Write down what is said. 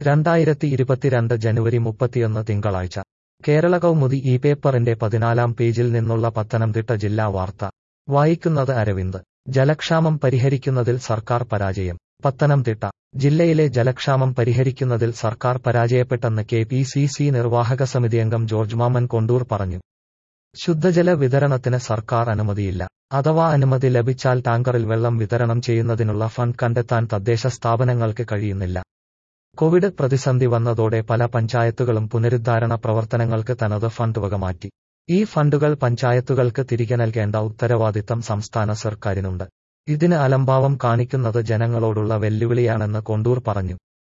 രണ്ടായിരത്തി ഇരുപത്തിരണ്ട് ജനുവരി മുപ്പത്തിയൊന്ന് തിങ്കളാഴ്ച കേരള കൗമുദി ഈ പേപ്പറിന്റെ പതിനാലാം പേജിൽ നിന്നുള്ള പത്തനംതിട്ട ജില്ലാ വാർത്ത വായിക്കുന്നത് അരവിന്ദ് ജലക്ഷാമം പരിഹരിക്കുന്നതിൽ സർക്കാർ പരാജയം പത്തനംതിട്ട ജില്ലയിലെ ജലക്ഷാമം പരിഹരിക്കുന്നതിൽ സർക്കാർ പരാജയപ്പെട്ടെന്ന് കെ പി സി സി നിർവാഹക സമിതി അംഗം ജോർജ് മാമൻ കൊണ്ടൂർ പറഞ്ഞു ശുദ്ധജല വിതരണത്തിന് സർക്കാർ അനുമതിയില്ല അഥവാ അനുമതി ലഭിച്ചാൽ ടാങ്കറിൽ വെള്ളം വിതരണം ചെയ്യുന്നതിനുള്ള ഫണ്ട് കണ്ടെത്താൻ തദ്ദേശ സ്ഥാപനങ്ങൾക്ക് കഴിയുന്നില്ല കോവിഡ് പ്രതിസന്ധി വന്നതോടെ പല പഞ്ചായത്തുകളും പുനരുദ്ധാരണ പ്രവർത്തനങ്ങൾക്ക് തനത് ഫണ്ട് വക മാറ്റി ഈ ഫണ്ടുകൾ പഞ്ചായത്തുകൾക്ക് തിരികെ നൽകേണ്ട ഉത്തരവാദിത്തം സംസ്ഥാന സർക്കാരിനുണ്ട് ഇതിന് അലംഭാവം കാണിക്കുന്നത് ജനങ്ങളോടുള്ള വെല്ലുവിളിയാണെന്ന് കൊണ്ടൂർ പറഞ്ഞു